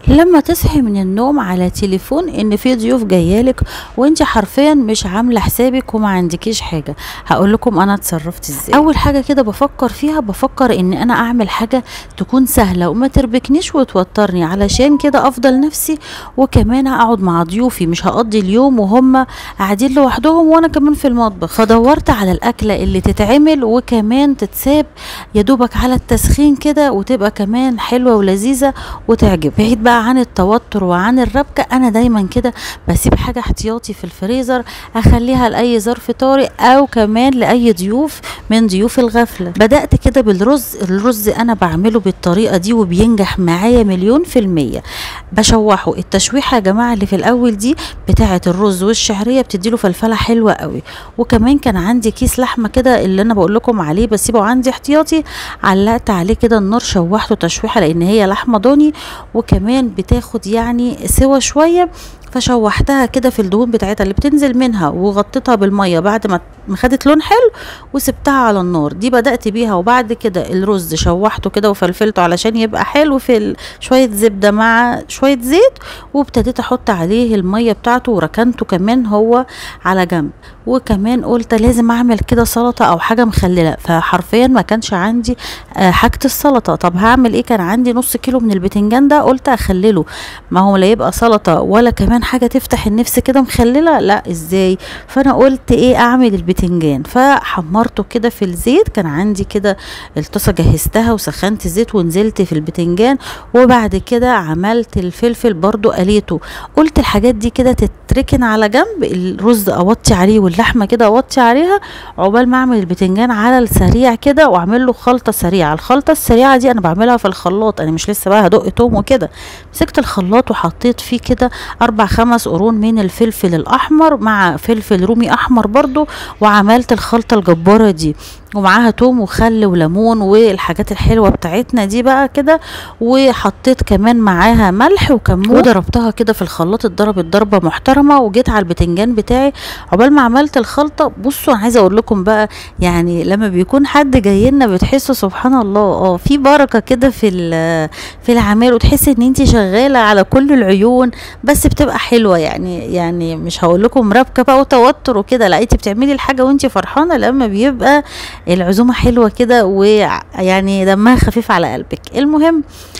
لما تصحي من النوم على تليفون ان في ضيوف جايالك وانت حرفيا مش عامله حسابك وما عندكيش حاجه هقول لكم انا اتصرفت ازاي اول حاجه كده بفكر فيها بفكر ان انا اعمل حاجه تكون سهله وما تربكنيش وتوترني علشان كده افضل نفسي وكمان اقعد مع ضيوفي مش هقضي اليوم وهم قاعدين لوحدهم وانا كمان في المطبخ فدورت على الاكله اللي تتعمل وكمان تتساب يا دوبك على التسخين كده وتبقى كمان حلوه ولذيذه وتعجب بعيد بقى عن التوتر وعن الربكه انا دايما كده بسيب حاجه احتياطي في الفريزر اخليها لاي ظرف طارئ او كمان لاي ضيوف من ضيوف الغفله بدات كده بالرز الرز انا بعمله بالطريقه دي وبينجح معايا مليون في الميه بشوحه التشويحه يا جماعه اللي في الاول دي بتاعه الرز والشعريه بتديله فلفله حلوه قوي وكمان كان عندي كيس لحمه كده اللي انا بقول لكم عليه بسيبه عندي احتياطي علقت عليه كده النار شوحته تشويحه لان هي لحمه ضاني وكمان بتاخد يعني سوا شويه فشوحتها كده في الدهون بتاعتها اللي بتنزل منها وغطيتها بالميه بعد ما ما خدت لون حلو وسبتها على النار دي بدأت بيها وبعد كده الرز شوحته كده وفلفلته علشان يبقى حلو في ال- شوية زبدة مع شوية زيت وابتديت احط عليه المية بتاعته وركنته كمان هو على جنب وكمان قلت لازم اعمل كده سلطة او حاجة مخللة فحرفيا ما كانش عندي آه، حاجة السلطة طب هعمل ايه كان عندي نص كيلو من البتنجان ده قلت اخلله ما هو لا يبقى سلطة ولا كمان حاجة تفتح النفس كده مخللة لا ازاي فانا قلت ايه اعمل البتنجان فحمرته كده في الزيت كان عندي كده الطاسة جهزتها وسخنت الزيت ونزلت في البتنجان وبعد كده عملت الفلفل برضو قليته قلت الحاجات دي كده تتركن على جنب الرز اوطي عليه واللحمة كده اوطي عليها عقبال ما اعمل البتنجان على السريع كده واعمل له خلطة سريعة الخلطة السريعة دي انا بعملها في الخلاط انا مش لسه بقى هدق توم وكده مسكت الخلاط وحطيت فيه كده اربع خمس قرون من الفلفل الاحمر مع فلفل رومي احمر برضو وعملت الخلطة الجبارة دي ومعاها توم وخل وليمون والحاجات الحلوة بتاعتنا دي بقى كده وحطيت كمان معاها ملح وكمون وضربتها كده في الخلاط اتضربت ضربة محترمة وجيت على البتنجان بتاعي عقبال ما عملت الخلطة بصوا انا عايزة اقول لكم بقى يعني لما بيكون حد جاي لنا بتحسوا سبحان الله اه في بركة كده في ال- في العمل وتحسي ان انت شغالة على كل العيون بس بتبقى حلوة يعني يعني مش هقول لكم ربكة بقى وتوتر وكده لا انت بتعملي الحاجة وانت فرحانة لما بيبقى العزومة حلوة كده ويعني دمها خفيف على قلبك المهم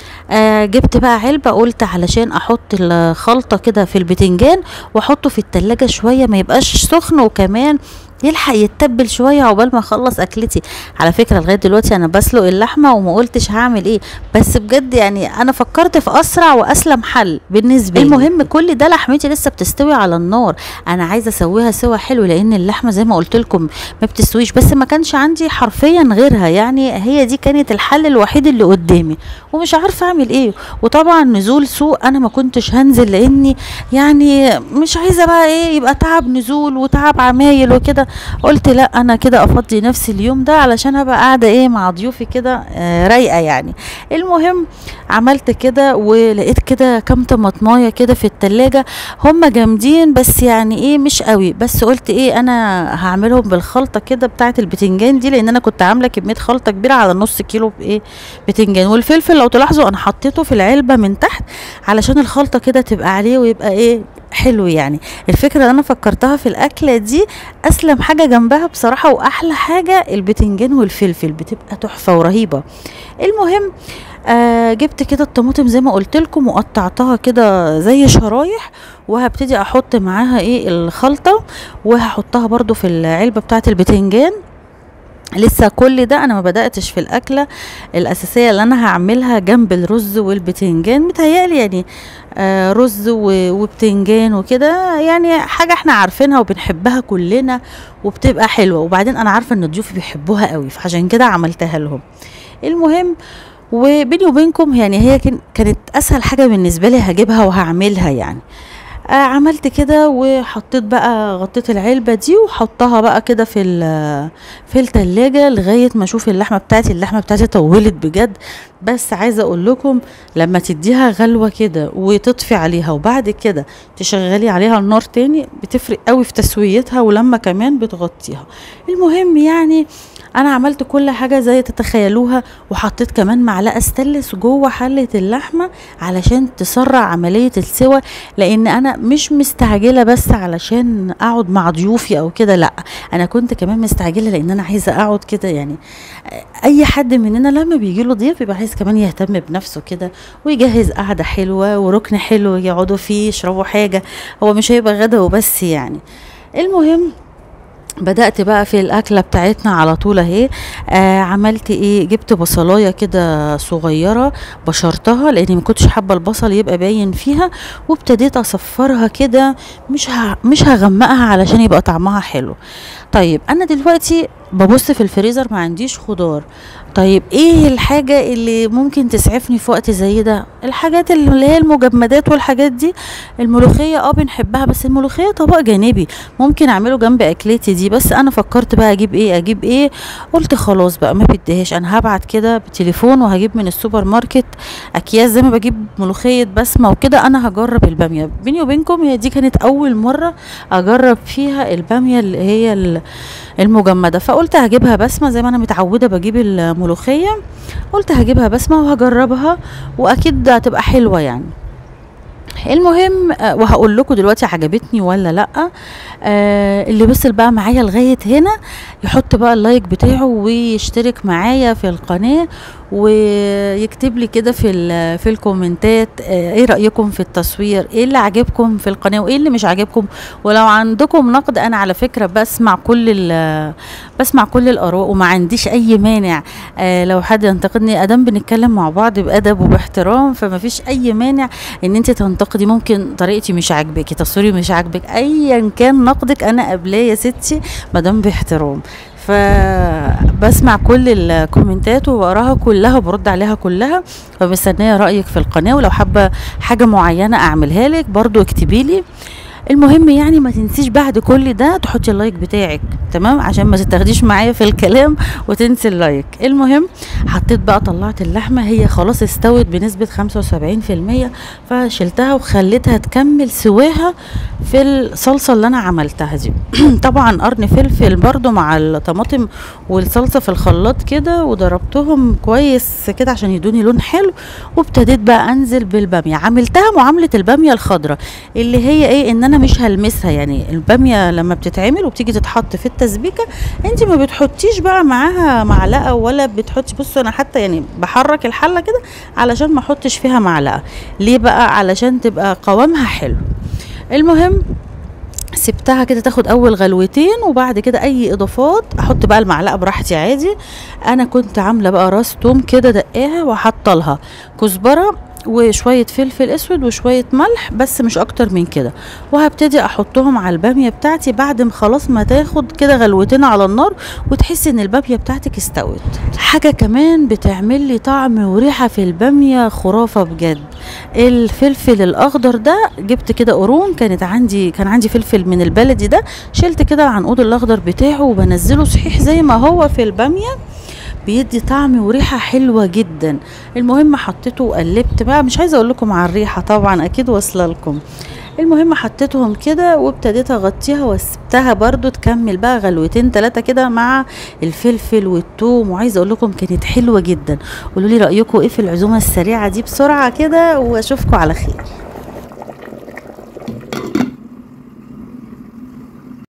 آه جبت بقى علبة قلت علشان احط الخلطة كده في البتنجان واحطه في التلاجة شوية ما يبقاش سخن وكمان يلحق يتبل شويه عقبال ما اخلص اكلتي على فكره لغايه دلوقتي انا بسلق اللحمه وما قلتش هعمل ايه بس بجد يعني انا فكرت في اسرع واسلم حل بالنسبه لي المهم كل ده لحمتي لسه بتستوي على النار انا عايزه اسويها سوا حلو لان اللحمه زي ما قلت لكم ما بتستويش بس ما كانش عندي حرفيا غيرها يعني هي دي كانت الحل الوحيد اللي قدامي ومش عارفه اعمل ايه وطبعا نزول سوق انا ما كنتش هنزل لاني يعني مش عايزه بقى ايه يبقى تعب نزول وتعب عمايل وكده قلت لا انا كده افضي نفسي اليوم ده علشان ابقى قاعده ايه مع ضيوفي كده آه رايقه يعني المهم عملت كده ولقيت كده كام طماطمايه كده في التلاجة هم جامدين بس يعني ايه مش قوي بس قلت ايه انا هعملهم بالخلطه كده بتاعه البتنجان دي لان انا كنت عامله كميه خلطه كبيره على نص كيلو بايه بتنجان والفلفل لو تلاحظوا انا حطيته في العلبه من تحت علشان الخلطه كده تبقى عليه ويبقى ايه حلو يعني الفكره اللي انا فكرتها في الاكله دي اسلم حاجه جنبها بصراحه واحلى حاجه البتنجان والفلفل بتبقى تحفه ورهيبه المهم آه جبت كده الطماطم زي ما قلت لكم وقطعتها كده زي شرايح وهبتدي احط معاها ايه الخلطه وهحطها برضو في العلبه بتاعه البتنجان لسه كل ده انا ما بداتش في الاكله الاساسيه اللي انا هعملها جنب الرز والبتنجان متهيألي يعني آه رز و- وبتنجان وكده يعني حاجه احنا عارفينها وبنحبها كلنا وبتبقى حلوه وبعدين انا عارفه ان ضيوفي بيحبوها قوي فعشان كده عملتها لهم المهم وبيني وبينكم يعني هي كان- كانت اسهل حاجه بالنسبه لي هجيبها وهعملها يعني آه عملت كده وحطيت بقى غطيت العلبة دي وحطها بقى كده في ال- في التلاجة لغاية ما اشوف اللحمة بتاعتي اللحمة بتاعتي طولت بجد بس عايزة اقول لكم لما تديها غلوة كده وتطفي عليها وبعد كده تشغلي عليها النار تاني بتفرق قوي في تسويتها ولما كمان بتغطيها المهم يعني انا عملت كل حاجه زي تتخيلوها وحطيت كمان معلقه استلس جوه حله اللحمه علشان تسرع عمليه السوى لان انا مش مستعجله بس علشان اقعد مع ضيوفي او كده لا انا كنت كمان مستعجله لان انا عايزه اقعد كده يعني اي حد مننا لما بيجي له ضيف بيبقى عايز كمان يهتم بنفسه كده ويجهز قعده حلوه وركن حلو يقعدوا فيه يشربوا حاجه هو مش هيبقى غدا وبس يعني المهم بدأت بقى في الأكلة بتاعتنا على طول اهي آه عملت ايه جبت بصلاية كده صغيرة بشرتها لاني ما كنتش حابة البصل يبقى باين فيها وابتديت اصفرها كده مش ه... مش هغمقها علشان يبقى طعمها حلو طيب انا دلوقتي ببص في الفريزر ما عنديش خضار طيب ايه الحاجة اللي ممكن تسعفني في وقت زي ده الحاجات اللي هي المجمدات والحاجات دي الملوخية اه بنحبها بس الملوخية طبق جانبي ممكن اعمله جنب اكلتي دي بس انا فكرت بقى اجيب ايه اجيب ايه قلت خلاص بقى ما بديهاش انا هبعت كده بتليفون وهجيب من السوبر ماركت اكياس زي ما بجيب ملوخية بسمة وكده انا هجرب البامية بيني وبينكم هي دي كانت اول مرة اجرب فيها البامية اللي هي المجمدة فقلت هجيبها بسمة زي ما انا متعودة بجيب الملوخية قلت هجيبها بسمة وهجربها واكيد هتبقى حلوة يعني المهم وهقول لكم دلوقتي عجبتني ولا لا آه اللي وصل بقى معايا لغايه هنا يحط بقى اللايك بتاعه ويشترك معايا في القناه ويكتب لي كده في في الكومنتات آه ايه رايكم في التصوير ايه اللي عجبكم في القناه وايه اللي مش عاجبكم ولو عندكم نقد انا على فكره بسمع كل بسمع كل الاراء وما عنديش اي مانع آه لو حد ينتقدني ادام بنتكلم مع بعض بادب وباحترام فما فيش اي مانع ان انت تنتقدي ممكن طريقتي مش عاجبك تصويري مش عاجبك ايا كان نقدك انا قابلاه يا ستي مادام باحترام فبسمع كل الكومنتات وبقراها كلها وبرد عليها كلها فمستنيه رايك في القناه ولو حابه حاجه معينه اعملها لك برضو اكتبي لي المهم يعني ما تنسيش بعد كل ده تحطي اللايك بتاعك تمام عشان ما تتاخديش معايا في الكلام وتنسي اللايك المهم حطيت بقى طلعت اللحمه هي خلاص استوت بنسبه 75% فشلتها وخليتها تكمل سواها في الصلصه اللي انا عملتها دي طبعا قرن فلفل برضو مع الطماطم والصلصه في الخلاط كده وضربتهم كويس كده عشان يدوني لون حلو وابتديت بقى انزل بالباميه عملتها معامله الباميه الخضراء اللي هي ايه ان انا مش هلمسها يعني الباميه لما بتتعمل وبتيجي تتحط في التسبيكه انت ما بتحطيش بقى معاها معلقه ولا بتحطي بصوا انا حتى يعني بحرك الحله كده علشان ما احطش فيها معلقه ليه بقى علشان تبقى قوامها حلو المهم سبتها كده تاخد اول غلوتين وبعد كده اي اضافات احط بقى المعلقه براحتي عادي انا كنت عامله بقى راس توم كده دقاها وحاطه لها كزبره وشوية فلفل اسود وشوية ملح بس مش اكتر من كده وهبتدي احطهم على البامية بتاعتي بعد ما خلاص ما تاخد كده غلوتين على النار وتحسي ان البامية بتاعتك استوت حاجة كمان بتعمل لي طعم وريحة في البامية خرافة بجد الفلفل الاخضر ده جبت كده قرون كانت عندي كان عندي فلفل من البلدي ده شلت كده العنقود الاخضر بتاعه وبنزله صحيح زي ما هو في الباميه بيدي طعم وريحه حلوه جدا المهم حطيته وقلبت بقى مش عايزه اقول لكم على الريحه طبعا اكيد واصله لكم المهم حطيتهم كده وابتديت اغطيها وسبتها برضو تكمل بقى غلوتين ثلاثه كده مع الفلفل والثوم وعايزه اقول لكم كانت حلوه جدا قولوا لي رايكم ايه في العزومه السريعه دي بسرعه كده واشوفكم على خير